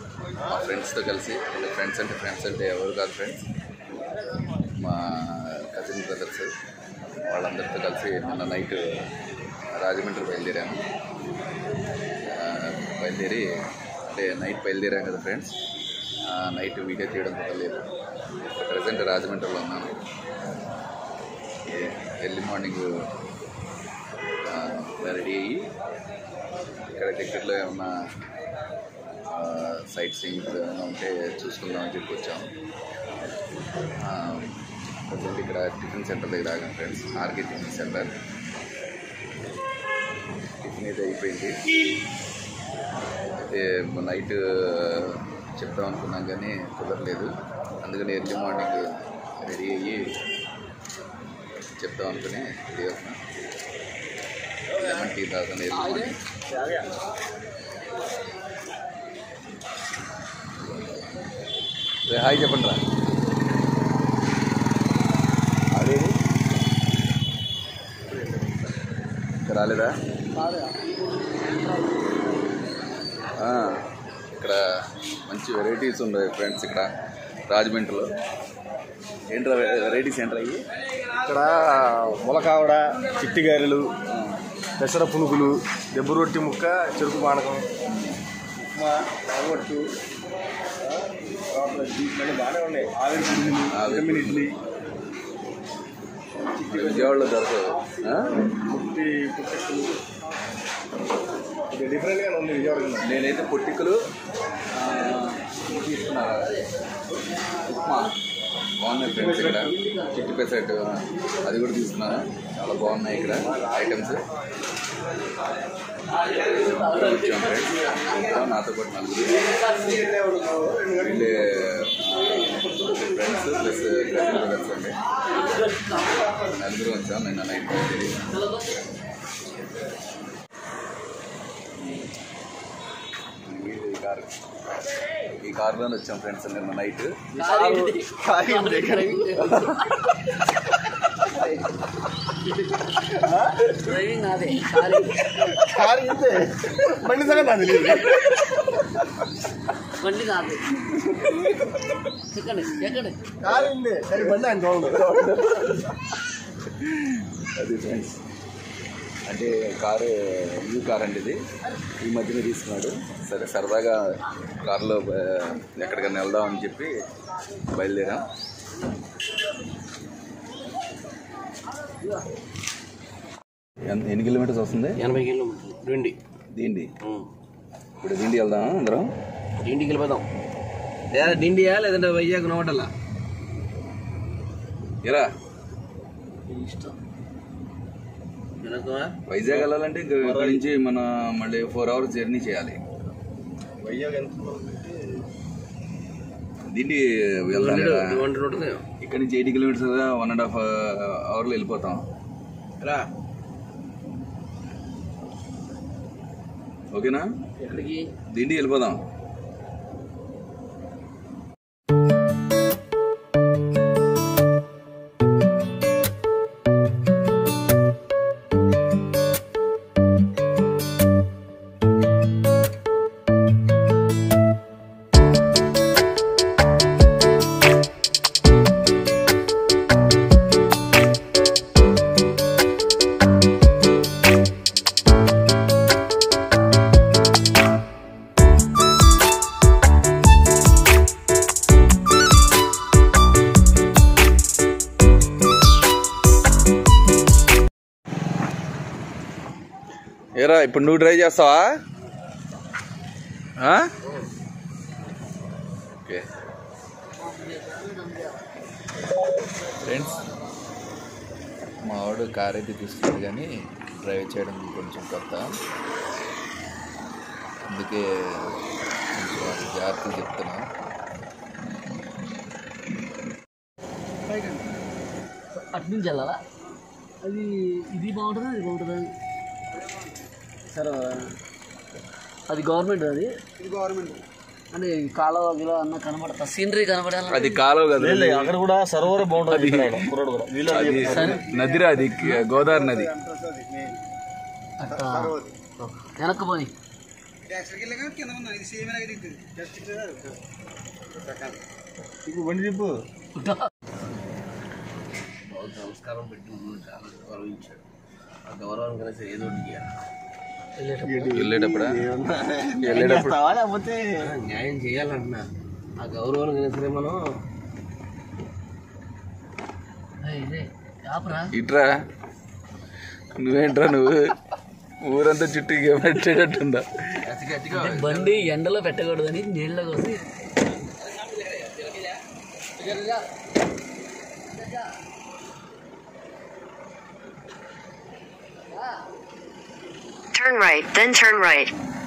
మా ఫ్రెండ్స్తో కలిసి అంటే ఫ్రెండ్స్ అంటే ఫ్రెండ్స్ అంటే ఎవరు కాదు ఫ్రెండ్స్ మా కజిన్ బ్రదర్స్ వాళ్ళందరితో కలిసి నిన్న నైట్ రాజమండ్రి బయలుదేరాను ఆ, బయలుదేరి అంటే నైట్ బయలుదేరాం కదా ఫ్రెండ్స్ నైట్ వీడియో తీయడం కుదరలేదు ప్రజెంట్ రాజమండ్రిలో ఉన్నాను ఏ- ఎర్లీ మార్నింగ్ రెడీ అయ్యి ఇక్కడ దగ్గరలో ఏమన్నా సైట్ సీయింగ్ ఏమైనా ఉంటే చూసుకుందామని చెప్పి వచ్చాము ప్రజెంట్ ఇక్కడ టిఫిన్ సెంటర్ దగ్గర ఆగాం friends RK tiffin centre tiffin అయితే అయిపోయింది అయితే నైట్ చెప్తాం అనుకున్నాం కానీ కుదరలేదు అందుకని ఎర్లీ మార్నింగ్ రెడీ అయ్యి చెప్తాం అనుకుని రెడీ అవుతున్నాం లెమన్ టీ తాగుతాను ఎర్లీ మార్నింగ్ రే, హాయ్ చెప్పండి రా అదేది ఇంకా రాలేదా ఆ, ఇక్కడ మంచి వెరైటీస్ ఉన్నాయి ఫ్రెండ్స్ ఇక్కడ రాజమండ్రిలో ఏంట్రా వెరైటీస్ ఏంట్రా ఇవి ఇక్కడ ములకావడ చిట్టి గారెలు పెసర పునుగులు దెబ్బ రొట్టి ముక్క చెరుకు పానకం ఉప్మా రాగొట్టు మళ్ళీ బాగానే ఉన్నాయి ఆవిరి పునుగులు ఆవిరి జమ్మిని ఇడ్లీ మన విజయవాడలో దొరకదు ఆ? పుట్టి పుట్టెక్కులు ఇది డిఫరెంట్గా ఉంది విజయవాడ కన్నా. నేనైతే పొట్టికలు ఆ, ఇవి తీసుకున్నా ఉప్మా బాగున్నాయి ఫ్రెండ్స్ ఇక్కడ చిట్టి పెసరట్టు అది కూడా తీసుకున్నాను చాలా బాగున్నాయి ఇక్కడ ఐటమ్స్ వచ్చాం ఫ్రెండ్స్ ఇంకా నాతో పాటు నలుగురు వీళ్ళే ఫ్రెండ్స్ ప్లస్ కజిన్ బ్రదర్స్ అండి నలుగురు వచ్చాం నిన్న నైట్ ఈ కార్ ఈ కార్లోనే వచ్చాం ఫ్రెండ్స్ నిన్న నైట్ డ్రైవింగ్ అదే కారు ఇంతే బండి సంగతి నాకు తెలియదు బండి కాదు ఎక్కండి ఎక్కండి కారు ఇందే సరే బండి ఆయన చూడండి అది ఫ్రెండ్స్ అంటే కారు న్యూ కార్ అండి ఇది ఈ మధ్యన తీసుకున్నాడు సరే సరదాగా కారులో ఆ, ఎక్కడికైనా వెళ్దాం అని చెప్పి బయలుదేరాం ఎంత- ఎన్ని కిలోమీటర్స్ వస్తుంది ఎనభై కిలోమీటర్లు డిండి దీండి ఇప్పుడు దీండి వెళ్దాం అందరం డిండికి వెళ్ళిపోదాం లేదా డిండియా లేదంటే వైజాగ్ నోటలా ఎరా ఇష్టం వెనకమా వైజాగ్ వెళ్ళాలంటే ఇక ఇక్కడ నుంచి మన మళ్ళీ ఫోర్ అవర్స్ జర్నీ చేయాలి వైజాగ్ ఎంత దీండి వెళ్దాం కదా. టూ హండ్రెడ్ ఉంటుంది ఇక్కడ నుంచి eighty kilometres one and half అవర్లో వెళ్ళిపోతాం రా ఓకేనా ఎక్కడికి దిండి వెళ్ళిపోదాం ఏరా ఇప్పుడు నువ్వు డ్రైవ్ చేస్తావా ఆ? ఓకే ఫ్రెండ్స్ మా వాడు కార్ అయితే తీసుకున్నాడు కానీ డ్రైవ్ చేయడం కొంచెం కొత్త అందుకే కొంచెం వాడికి జాగ్రత్తగా చెప్తున్నా అటు నుంచి వెళ్ళాలా అది ఇది బాగుంటుందా అది బాగుంటుందా సరే అది గవర్నమెంట్ అది ఇది గవర్నమెంట్ అంటే ఈ కాలువ గిలో అన్న కనబడతా సీనరీ కనబడాలి అది కాలువ కదా లేదు, అక్కడ కూడా సరోవర్ బాగుంటుంది ఇక్కడ కుర్రోడు కూడా వీళ్ళు అది నదిరా అది గోదావరి నది అట్టా వెనక్కి పోయి ఇప్పుడు బండి చెప్పు సంస్కారం పెట్టి చాలా గౌరవించాడు ఆ గౌరవం కలిసి ఏదో ఒకటి చేయాలి. వెళ్ళేటప్పుడా వెళ్ళేటప్పుడు లేకపోతే న్యాయం చేయాలంటున్నా ఆ గౌరవం కలిసి మనం ఇదే ఆపరా ఇట్రా నువ్వేంట్రా నువ్వు ఊరంతా చుట్టూ పెట్టేటట్టుందా గట్టి గట్టిగా అంటే బండి ఎండలో పెట్టకూడదని నీళ్ళ కోసి Turn right, then turn right.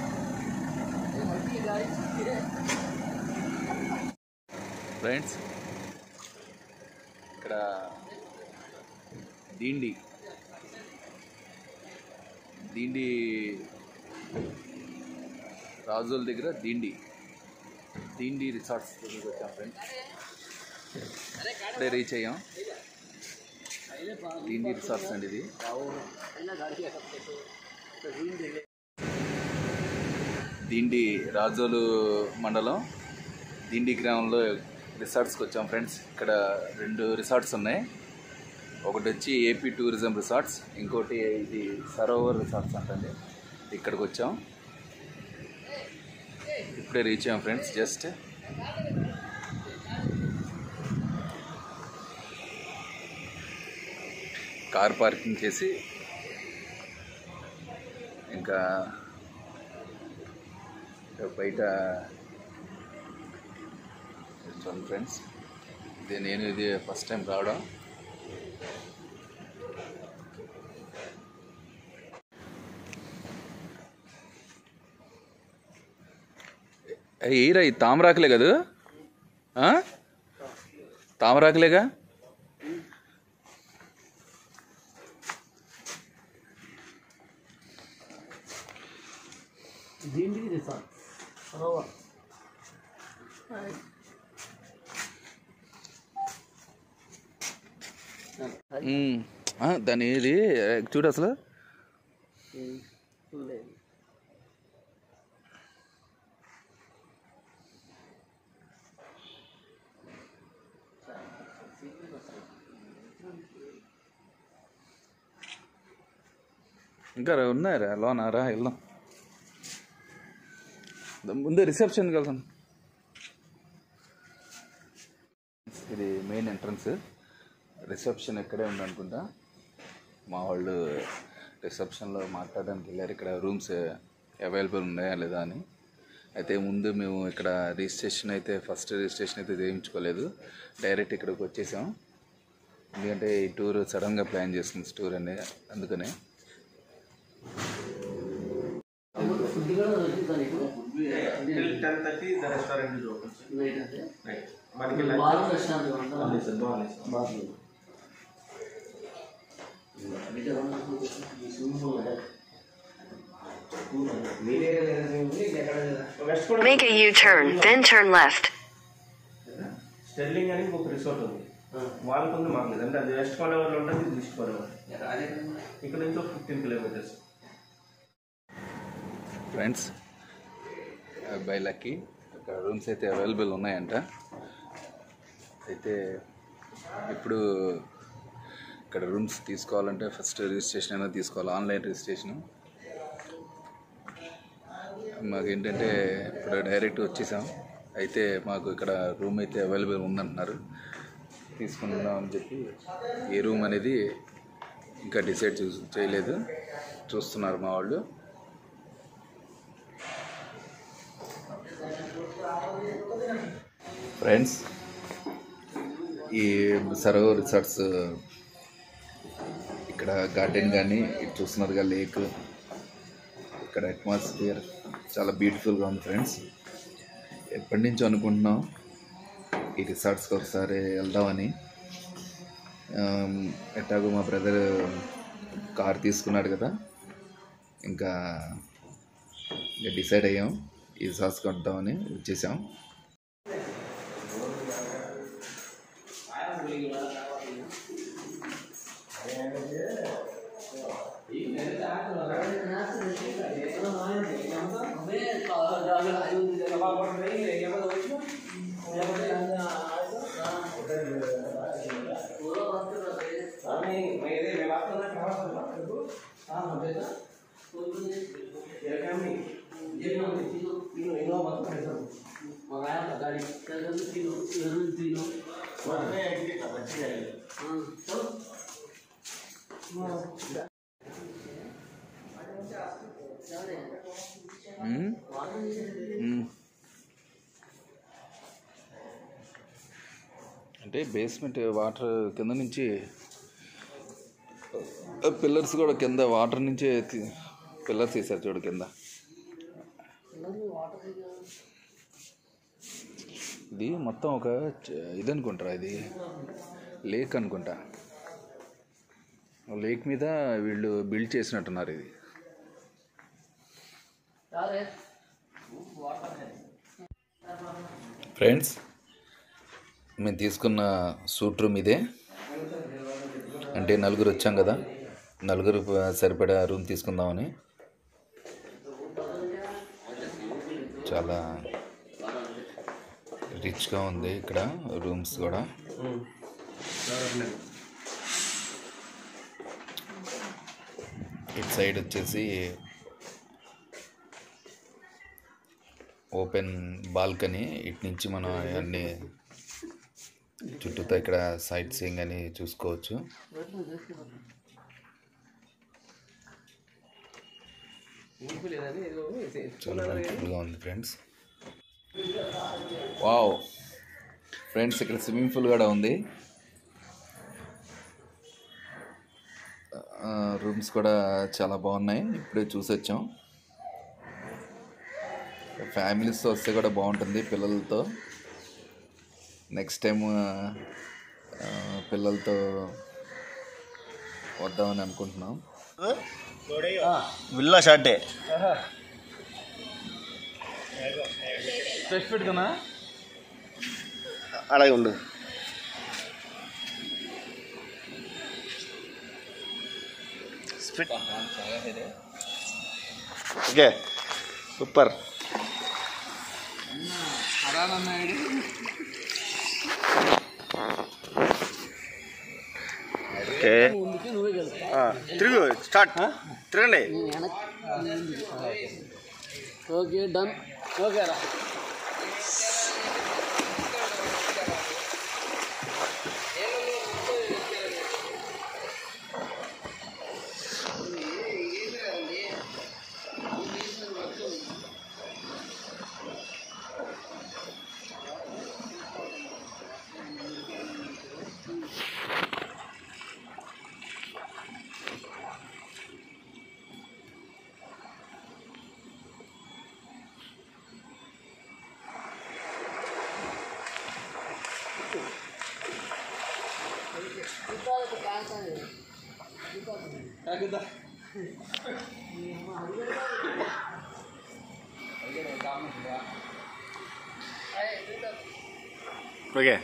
Friends ఇక్కడ దీండి దీండి రాజుల దగ్గర దీండి దీండి రిసార్ట్స్ దగ్గరికి వచ్చాం ఫ్రెండ్స్ ఇప్పుడే రీచ్ అయ్యాం దీండి రిసార్ట్స్ అండి ఇది దీండి రాజోలు మండలం దిండి గ్రామంలో రిసార్ట్స్కి వచ్చాం ఫ్రెండ్స్ ఇక్కడ రెండు రిసార్ట్స్ ఉన్నాయి ఒకటి వచ్చి ఏపీ టూరిజం రిసార్ట్స్ ఇంకోటి ఇది సరోవర్ రిసార్ట్స్ అంటండి ఇక్కడికి వచ్చాం ఇప్పుడే రీచ్ అయ్యాం ఫ్రెండ్స్ జస్ట్ కార్ పార్కింగ్ చేసి ఇంకా బయట చూడండి ఫ్రెండ్స్ ఇది నేను ఇది ఫస్ట్ టైం రావడం ఏరా ఈ తామరాకులే కదా ఆ? తామరాకులేగా దీనికి రిసార్ట్ సరోవర్ ఉమ్. ఆ, దాని ఇది చూడు అసలు ఇంకా రా- ఉన్నాయరా లోన రా వెళ్దాం దా- ముందే రిసెప్షన్ వెళ్దాం ఇది మెయిన్ ఎంట్రన్స్ రిసెప్షన్ ఇక్కడే ఉంది అనుకుంటా మా వాళ్ళు రిసెప్షన్లో మాట్లాడడానికి వెళ్ళారు ఇక్కడ రూమ్స్ అవైలబుల్ ఉన్నాయా లేదా అని అయితే ముందు మేము ఇక్కడ రిజిస్ట్రేషన్ అయితే ఫస్ట్ రిజిస్ట్రేషన్ అయితే చేయించుకోలేదు డైరెక్ట్ ఇక్కడికి వచ్చేసాం ఎందుకంటే ఈ టూర్ సడన్గా ప్లాన్ చేస్తుంది టూర్ అనేది అందుకనే ఫుడ్ కూడా దొరుకుతుంది ten thirty the restaurant is open night అంటే రైట్ మనకి బాగా రెస్టారెంట్ బాగుంది సార్ బాగుంది సార్ బాత్రూమ్ స్విమ్మింగ్ పూల్ మీరే ఎక్కడ వెస్ట్ కూడా Make a U-turn, then turn left. Sterling అని ఒక రిసార్ట్ ఉంది వాళ్ళకు ఉంది మాకు లేదు అంటే అది వెస్ట్ గోదావరిలో ఉంటుంది ఇది ఈస్ట్ గోదావరి ఇక్కడ నుంచి ఒక fifteen kilometres friends by lucky ఇక్కడ రూమ్స్ అయితే అవైలబుల్ ఉన్నాయంట అయితే ఇప్పుడు ఇక్కడ రూమ్స్ తీసుకోవాలంటే ఫస్ట్ రిజిస్ట్రేషన్ అయినా తీసుకోవాలి ఆన్లైన్ రిజిస్ట్రేషన్ మాకు ఏంటంటే ఇప్పుడు డైరెక్ట్ వచ్చేసాం అయితే మాకు ఇక్కడ రూమ్ అయితే అవైలబుల్ ఉందంటున్నారు తీసుకుందాం అని చెప్పి ఏ రూమ్ అనేది ఇంకా డిసైడ్ చూ చేయలేదు చూస్తున్నారు మా వాళ్ళు ఫ్రెండ్స్ ఈ సరోవర్ రిసార్ట్స్ ఇక్కడ గార్డెన్ కానీ ఇది చూస్తున్నారుగా లేక్ ఇక్కడ అట్మాస్ఫియర్ చాలా బ్యూటిఫుల్గా ఉంది ఫ్రెండ్స్ ఎప్పటి నుంచో అనుకుంటున్నాం ఈ రిసార్ట్స్కి ఒకసారి వెళ్దామని ఆమ్, ఎట్టాగో మా బ్రదర్ కార్ తీసుకున్నాడు కదా ఇంకా ఇంకా డిసైడ్ అయ్యాం ఈ రిసార్ట్స్కి వద్దామని వచ్చేసాం ఉమ్? ఉమ్. అంటే బేస్మెంట్ వాటర్ కింద నుంచి పిల్లర్స్ కూడా కింద వాటర్ నుంచే పిల్లర్స్ వేసారు చూడు కింద ఇది మొత్తం ఒక చ- ఇది అనుకుంటారా ఇది లేక్ అనుకుంటా లేక్ మీద వీళ్ళు బిల్డ్ చేసినట్టున్నారు ఇది ఫ్రెండ్స్ మేము తీసుకున్న సూట్ రూమ్ ఇదే అంటే నలుగురు వచ్చాం కదా నలుగురు ప- సరిపడా రూమ్ తీసుకుందామని చాలా రిచ్గా ఉంది ఇక్కడ రూమ్స్ కూడా ఇటు సైడ్ వచ్చేసి ఓపెన్ బాల్కనీ ఇటు నుంచి మనం అన్ని చుట్టూతో ఇక్కడ సైట్ సీయింగ్ అని చూసుకోవచ్చు చాలా బ్యూటిఫుల్గా ఉంది ఫ్రెండ్స్ వావ్ ఫ్రెండ్స్ ఇక్కడ స్విమ్మింగ్ పూల్ కూడా ఉంది రూమ్స్ కూడా చాలా బాగున్నాయి ఇప్పుడే చూసి వచ్చాం ఫ్యామిలీస్తో వస్తే కూడా బాగుంటుంది పిల్లలతో నెక్స్ట్ టైం పిల్లలతో వద్దామని అనుకుంటున్నాం విల్లా షాటే ఫ్రెష్ పెట్టుకున్నా అలాగే ఉండు స్ప్లిట్ ఓకే సూపర్ ఓకే ఆ, తిరుగు స్టార్ట్ తిరగండి ఓకే డన్ ఓకే రా ఓకే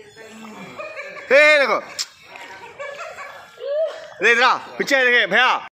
ఏ देखो इधर आ पीछे देखे भैया